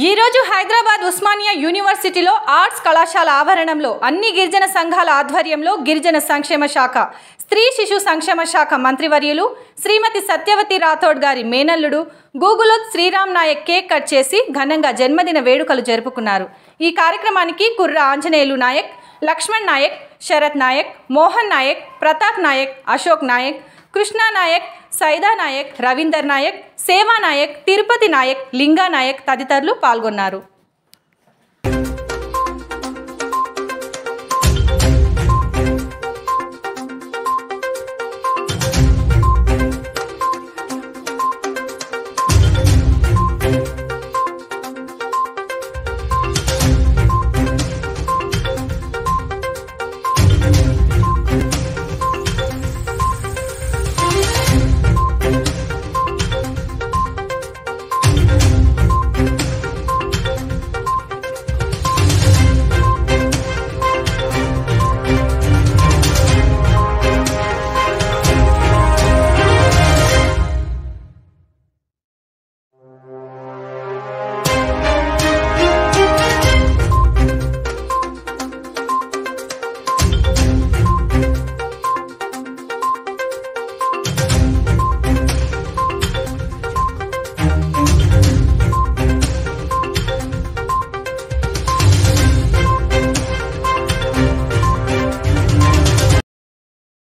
ఈరోజు హైదరాబాద్ ఉస్మానియా యూనివర్సిటీలో ఆర్ట్స్ కళాశాల ఆవరణంలో అన్ని గిరిజన సంఘాల ఆధ్వర్యంలో గిరిజన సంక్షేమ శాఖ స్త్రీ శిశు సంక్షేమ శాఖ మంత్రివర్యులు శ్రీమతి సత్యవతి రాథోడ్ గారి మేనల్లుడు గూగులోత్ శ్రీరామ్ నాయక్ కేక్ కట్ చేసి ఘనంగా జన్మదిన వేడుకలు జరుపుకున్నారు ఈ కార్యక్రమానికి కుర్ర ఆంజనేయులు నాయక్ లక్ష్మణ్ నాయక్ శరత్ నాయక్ మోహన్ నాయక్ ప్రతాప్ నాయక్ అశోక్ నాయక్ కృష్ణా నాయక్ సైదా నాయక్ రవీందర్ నాయక్ సేవా నాయక్ తిరుపతి నాయక్ లింగా నాయక్ తదితరులు పాల్గొన్నారు